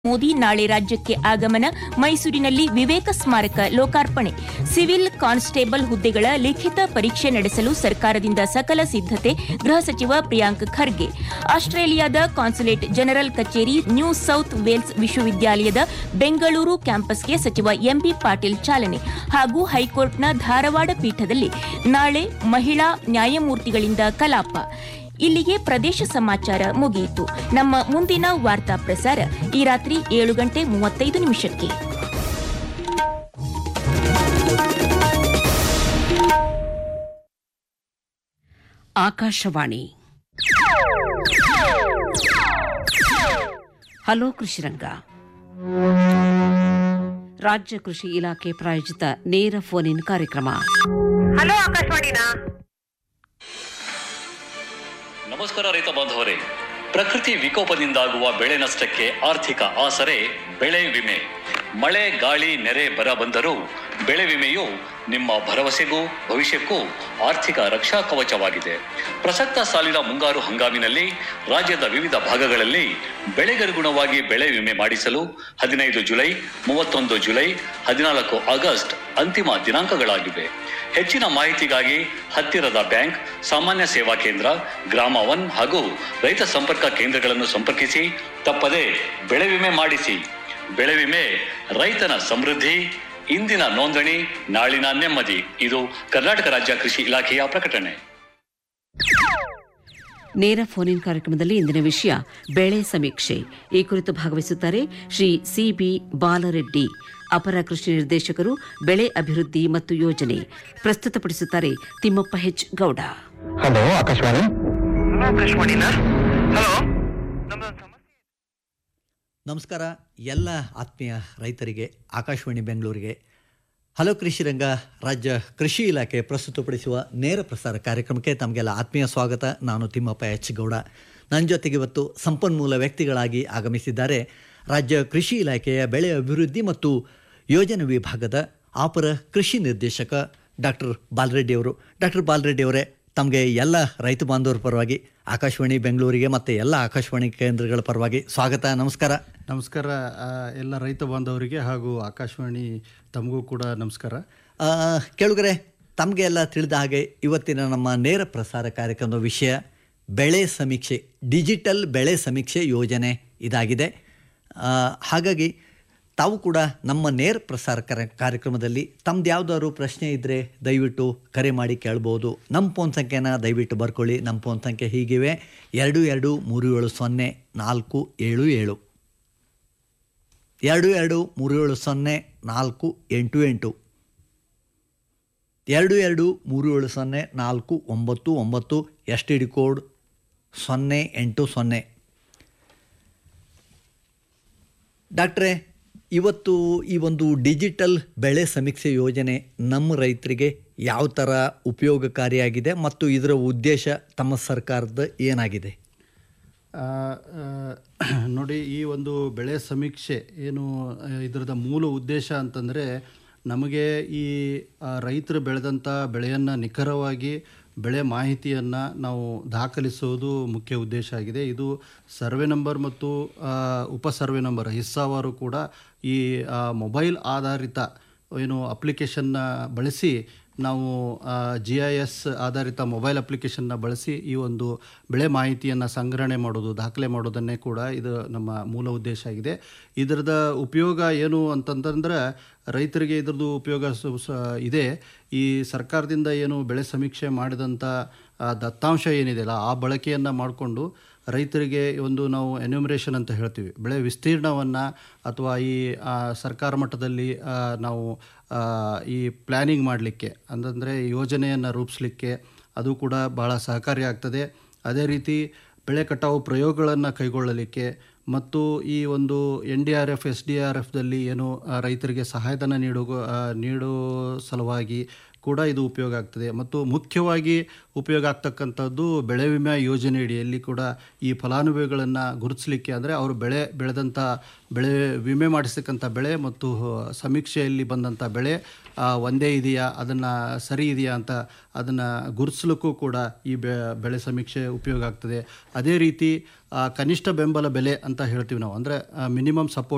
ಮೋದಿ ನಾಳೆ ರಾಜ್ಯಕ್ಕೆ ಆಗಮನ ಮೈಸೂರಿನಲ್ಲಿ ವಿವೇಕ ಸ್ಮಾರಕ ಲೋಕಾರ್ಪಣೆ ಸಿವಿಲ್ ಕಾನ್ಸ್ಟೇಬಲ್ ಹುದ್ದೆಗಳ ಲಿಖಿತ ಪರೀಕ್ಷೆ ನಡೆಸಲು ಸರ್ಕಾರದಿಂದ ಸಕಲ ಸಿದ್ದತೆ ಗೃಹ ಸಚಿವ ಪ್ರಿಯಾಂಕ್ ಖರ್ಗೆ ಆಸ್ಟ್ರೇಲಿಯಾದ ಕಾನ್ಸುಲೇಟ್ ಜನರಲ್ ಕಚೇರಿ ನ್ಯೂ ಸೌತ್ ವೇಲ್ಸ್ ವಿಶ್ವವಿದ್ಯಾಲಯದ ಬೆಂಗಳೂರು ಕ್ಯಾಂಪಸ್ಗೆ ಸಚಿವ ಎಂಬಿ ಪಾಟೀಲ್ ಚಾಲನೆ ಹಾಗೂ ಹೈಕೋರ್ಟ್ನ ಧಾರವಾಡ ಪೀಠದಲ್ಲಿ ನಾಳೆ ಮಹಿಳಾ ನ್ಯಾಯಮೂರ್ತಿಗಳಿಂದ ಕಲಾಪ ಇಲ್ಲಿಗೆ ಪ್ರದೇಶ ಸಮಾಚಾರ ಮುಗಿಯಿತು ನಮ್ಮ ಮುಂದಿನ ವಾರ್ತಾ ಪ್ರಸಾರ ಈ ರಾತ್ರಿ ಏಳು ಗಂಟೆ ಮೂವತ್ತೈದು ನಿಮಿಷಕ್ಕೆ ಆಕಾಶವಾಣಿ ಹಲೋ ಕೃಷಿರಂಗ ರಾಜ್ಯ ಕೃಷಿ ಇಲಾಖೆ ಪ್ರಾಯೋಜಿತ ನೇರ ಫೋನ್ ಇನ್ ಕಾರ್ಯಕ್ರಮ ಹಲೋ ಆಕಾಶವಾಣಿನಾ ನಮಸ್ಕಾರ ರೈತ ಬಾಂಧವರೇ ಪ್ರಕೃತಿ ವಿಕೋಪದಿಂದಾಗುವ ಬೆಳೆ ನಷ್ಟಕ್ಕೆ ಆರ್ಥಿಕ ಆಸರೆ ಬೆಳೆ ವಿಮೆ ಮಳೆ ಗಾಳಿ ನೆರೆ ಬರ ಬಂದರೂ ಬೆಳೆ ವಿಮೆಯು ನಿಮ್ಮ ಭರವಸೆಗೂ ಭವಿಷ್ಯಕ್ಕೂ ಆರ್ಥಿಕ ರಕ್ಷಾ ಕವಚವಾಗಿದೆ ಪ್ರಸಕ್ತ ಸಾಲಿನ ಮುಂಗಾರು ಹಂಗಾಮಿನಲ್ಲಿ ರಾಜ್ಯದ ವಿವಿಧ ಭಾಗಗಳಲ್ಲಿ ಬೆಳೆಗನುಗುಣವಾಗಿ ಬೆಳೆ ವಿಮೆ ಮಾಡಿಸಲು ಹದಿನೈದು ಜುಲೈ ಮೂವತ್ತೊಂದು ಜುಲೈ ಹದಿನಾಲ್ಕು ಆಗಸ್ಟ್ ಅಂತಿಮ ದಿನಾಂಕಗಳಾಗಿವೆ ಹೆಚ್ಚಿನ ಮಾಹಿತಿಗಾಗಿ ಹತ್ತಿರದ ಬ್ಯಾಂಕ್ ಸಾಮಾನ್ಯ ಸೇವಾ ಕೇಂದ್ರ ಗ್ರಾಮ ಒನ್ ಹಾಗೂ ರೈತ ಸಂಪರ್ಕ ಕೇಂದ್ರಗಳನ್ನು ಸಂಪರ್ಕಿಸಿ ತಪ್ಪದೆ ಬೆಳೆ ವಿಮೆ ಮಾಡಿಸಿ ಬೆಳೆ ವಿಮೆ ರೈತನ ಸಮೃದ್ಧಿ ಇಂದಿನ ನೋಂದಣಿ ನಾಳಿನ ನೆಮ್ಮದಿ ಇದು ಕರ್ನಾಟಕ ರಾಜ್ಯ ಕೃಷಿ ಇಲಾಖೆಯ ಪ್ರಕಟಣೆ ನೇರ ಫೋನ್ ಇನ್ ಕಾರ್ಯಕ್ರಮದಲ್ಲಿ ಇಂದಿನ ವಿಷಯ ಬೆಳೆ ಸಮೀಕ್ಷೆ ಈ ಕುರಿತು ಭಾಗವಹಿಸುತ್ತಾರೆ ಶ್ರೀ ಸಿಬಿ ಬಾಲರೆಡ್ಡಿ ಅಪರ ಕೃಷಿ ನಿರ್ದೇಶಕರು ಬೆಳೆ ಅಭಿವೃದ್ಧಿ ಮತ್ತು ಯೋಜನೆ ಪ್ರಸ್ತುತಪಡಿಸುತ್ತಾರೆ Thimmappa H Gowda hello Akashvani hello ಆಕಾಶವಾಣಿನಾ ಹಲೋ ನಮ್ದೊಂದು ಸಮಸ್ಯೆ ನಮಸ್ಕಾರ ಎಲ್ಲ ಆತ್ಮೀಯ ರೈತರಿಗೆ ಆಕಾಶವಾಣಿ ಬೆಂಗಳೂರಿಗೆ ಹಲೋ ಕೃಷಿ ರಂಗ ರಾಜ್ಯ ಕೃಷಿ ಇಲಾಖೆ ಪ್ರಸ್ತುತಪಡಿಸುವ ನೇರ ಪ್ರಸಾರ ಕಾರ್ಯಕ್ರಮಕ್ಕೆ ತಮಗೆಲ್ಲ ಆತ್ಮೀಯ ಸ್ವಾಗತ ನಾನು ತಿಮ್ಮಪ್ಪ ಎಚ್ ಗೌಡ ನನ್ನ ಜೊತೆಗೆ ಇವತ್ತು ಸಂಪನ್ಮೂಲ ವ್ಯಕ್ತಿಗಳಾಗಿ ಆಗಮಿಸಿದ್ದಾರೆ ರಾಜ್ಯ ಕೃಷಿ ಇಲಾಖೆಯ ಬೆಳೆ ಅಭಿವೃದ್ಧಿ ಮತ್ತು ಯೋಜನೆ ವಿಭಾಗದ ಅಪರ ಕೃಷಿ ನಿರ್ದೇಶಕ ಡಾಕ್ಟರ್ ಬಾಲರೆಡ್ಡಿ ಅವರು ಡಾಕ್ಟರ್ ಬಾಲರೆಡ್ಡಿ ಅವರೇ ತಮಗೆ ಎಲ್ಲ ರೈತ ಬಾಂಧವರ ಪರವಾಗಿ ಆಕಾಶವಾಣಿ ಬೆಂಗಳೂರಿಗೆ ಮತ್ತು ಎಲ್ಲ ಆಕಾಶವಾಣಿ ಕೇಂದ್ರಗಳ ಪರವಾಗಿ ಸ್ವಾಗತ ನಮಸ್ಕಾರ ನಮಸ್ಕಾರ ಆ, ಎಲ್ಲ ರೈತ ಬಾಂಧವರಿಗೆ ಹಾಗೂ ಆಕಾಶವಾಣಿ ತಮಗೂ ಕೂಡ ನಮಸ್ಕಾರ ಆ, ಕೇಳುಗರೆ ತಮಗೆ ಎಲ್ಲ ತಿಳಿದ ಹಾಗೆ ಇವತ್ತಿನ ನಮ್ಮ ನೇರ ಪ್ರಸಾರ ಕಾರ್ಯಕ್ರಮದ ವಿಷಯ ಬೆಳೆ ಸಮೀಕ್ಷೆ ಡಿಜಿಟಲ್ ಬೆಳೆ ಸಮೀಕ್ಷೆ ಯೋಜನೆ ಇದಾಗಿದೆ ಆ, ಹಾಗಾಗಿ ತಾವು ಕೂಡ ನಮ್ಮ ನೇರ ಪ್ರಸಾರ ಕರ ಕಾರ್ಯಕ್ರಮದಲ್ಲಿ ತಮ್ದು ಯಾವ್ದಾದ್ರು ಪ್ರಶ್ನೆ ಇದ್ದರೆ ದಯವಿಟ್ಟು ಕರೆ ಮಾಡಿ ಕೇಳ್ಬೋದು ನಮ್ಮ ಫೋನ್ ಸಂಖ್ಯೆನ ದಯವಿಟ್ಟು ಬರ್ಕೊಳ್ಳಿ ನಮ್ಮ ಫೋನ್ ಸಂಖ್ಯೆ ಹೀಗಿವೆ ಎರಡು ಎರಡು ಮೂರು ಏಳು ಸೊನ್ನೆ ನಾಲ್ಕು ಏಳು ಏಳು ಎರಡು ಎರಡು ಮೂರು ಏಳು ಸೊನ್ನೆ ನಾಲ್ಕು ಎಂಟು ಎಂಟು ಎರಡು ಎರಡು ಮೂರು ಏಳು ಸೊನ್ನೆ ನಾಲ್ಕು ಒಂಬತ್ತು ಒಂಬತ್ತು ಎಸ್ ಟಿ ಡಿ ಕೋಡ್ ಸೊನ್ನೆ ಎಂಟು ಸೊನ್ನೆ ಡಾಕ್ಟ್ರೇ ಇವತ್ತು ಈ ಒಂದು ಡಿಜಿಟಲ್ ಬೆಳೆ ಸಮೀಕ್ಷೆ ಯೋಜನೆ ನಮ್ಮ ರೈತರಿಗೆ ಯಾವ ಥರ ಉಪಯೋಗಕಾರಿಯಾಗಿದೆ ಮತ್ತು ಇದರ ಉದ್ದೇಶ ತಮ್ಮ ಸರ್ಕಾರದ ಏನಾಗಿದೆ ಆ, ಆ, ನೋಡಿ ಈ ಒಂದು ಬೆಳೆ ಸಮೀಕ್ಷೆ ಏನು ಆ, ಇದರದ ಮೂಲ ಉದ್ದೇಶ ಅಂತಂದರೆ ನಮಗೆ ಈ ಆ, ರೈತರು ಬೆಳೆದಂಥ ಬೆಳೆಯನ್ನು ನಿಖರವಾಗಿ ಬೆಳೆ ಮಾಹಿತಿಯನ್ನು ನಾವು ದಾಖಲಿಸುವುದು ಮುಖ್ಯ ಉದ್ದೇಶ ಆಗಿದೆ ಇದು ಸರ್ವೆ ನಂಬರ್ ಮತ್ತು ಆ, ಉಪ ಸರ್ವೆ ನಂಬರ್ ಹಿಸ್ಸಾವಾರು ಕೂಡ ಈ ಆ, ಮೊಬೈಲ್ ಆಧಾರಿತ ಏನು ಅಪ್ಲಿಕೇಶನ್ನ ಬಳಸಿ ನಾವು ಜಿ ಐ ಎಸ್ ಆಧಾರಿತ ಮೊಬೈಲ್ ಅಪ್ಲಿಕೇಶನ್ನ ಬಳಸಿ ಈ ಒಂದು ಬೆಳೆ ಮಾಹಿತಿಯನ್ನು ಸಂಗ್ರಹಣೆ ಮಾಡೋದು ದಾಖಲೆ ಮಾಡೋದನ್ನೇ ಕೂಡ ಇದು ನಮ್ಮ ಮೂಲ ಉದ್ದೇಶ ಆಗಿದೆ ಇದರದ ಉಪಯೋಗ ಏನು ಅಂತಂತಂದ್ರೆ ರೈತರಿಗೆ ಇದ್ರದ್ದು ಉಪಯೋಗ ಸು- ಸ- ಇದೆ ಈ ಸರ್ಕಾರದಿಂದ ಏನು ಬೆಳೆ ಸಮೀಕ್ಷೆ ಮಾಡಿದಂಥ ಆ, ದತ್ತಾಂಶ ಏನಿದೆಯಲ್ಲ ಆ ಬಳಕೆಯನ್ನು ಮಾಡಿಕೊಂಡು ರೈತರಿಗೆ ಒಂದು ನಾವು ಎನ್ಯೂಮರೇಷನ್ ಅಂತ ಹೇಳ್ತೀವಿ ಬೆಳೆ ವಿಸ್ತೀರ್ಣವನ್ನು ಅಥವಾ ಈ ಆ, ಸರ್ಕಾರ ಮಟ್ಟದಲ್ಲಿ ಆ, ನಾವು ಆ, ಈ ಪ್ಲ್ಯಾನಿಂಗ್ ಮಾಡಲಿಕ್ಕೆ ಅಂತಂದರೆ ಯೋಜನೆಯನ್ನು ರೂಪಿಸಲಿಕ್ಕೆ ಅದು ಕೂಡ ಭಾಳ ಸಹಕಾರಿಯಾಗ್ತದೆ ಅದೇ ರೀತಿ ಬೆಳೆ ಕಟಾವು ಪ್ರಯೋಗಗಳನ್ನು ಕೈಗೊಳ್ಳಲಿಕ್ಕೆ ಮತ್ತು ಈ ಒಂದು N D R F S D R ಎಫ್ದಲ್ಲಿ ಏನು ಆ, ರೈತರಿಗೆ ಸಹಾಯಧನ ನೀಡೋ ಆ, ನೀಡೋ ಸಲುವಾಗಿ ಕೂಡ ಇದು ಉಪಯೋಗ ಆಗ್ತದೆ ಮತ್ತು ಮುಖ್ಯವಾಗಿ ಉಪಯೋಗ ಆಗ್ತಕ್ಕಂಥದ್ದು ಬೆಳೆ ವಿಮೆ ಯೋಜನೆ ಅಡಿಯಲ್ಲಿ ಕೂಡ ಈ ಫಲಾನುಭವಿಗಳನ್ನು ಗುರುತಿಸಲಿಕ್ಕೆ ಅಂದರೆ ಅವರು ಬೆಳೆ ಬೆಳೆದಂಥ ಬೆಳೆ ವಿಮೆ ಮಾಡಿಸ್ತಕ್ಕಂಥ ಬೆಳೆ ಮತ್ತು ಸಮೀಕ್ಷೆಯಲ್ಲಿ ಬಂದಂಥ ಬೆಳೆ ಆ, ಒಂದೇ ಇದೆಯಾ ಅದನ್ನು ಸರಿ ಇದೆಯಾ ಅಂತ ಅದನ್ನು ಗುರುತಿಸ್ಲಿಕ್ಕೂ ಕೂಡ ಈ ಬೆ ಬೆಳೆ ಸಮೀಕ್ಷೆ ಉಪಯೋಗ ಆಗ್ತದೆ ಅದೇ ರೀತಿ ಆ, ಕನಿಷ್ಠ ಬೆಂಬಲ ಬೆಲೆ ಅಂತ ಹೇಳ್ತೀವಿ ನಾವು ಅಂದರೆ ಮಿನಿಮಮ್ ಸಪೋರ್ಟ್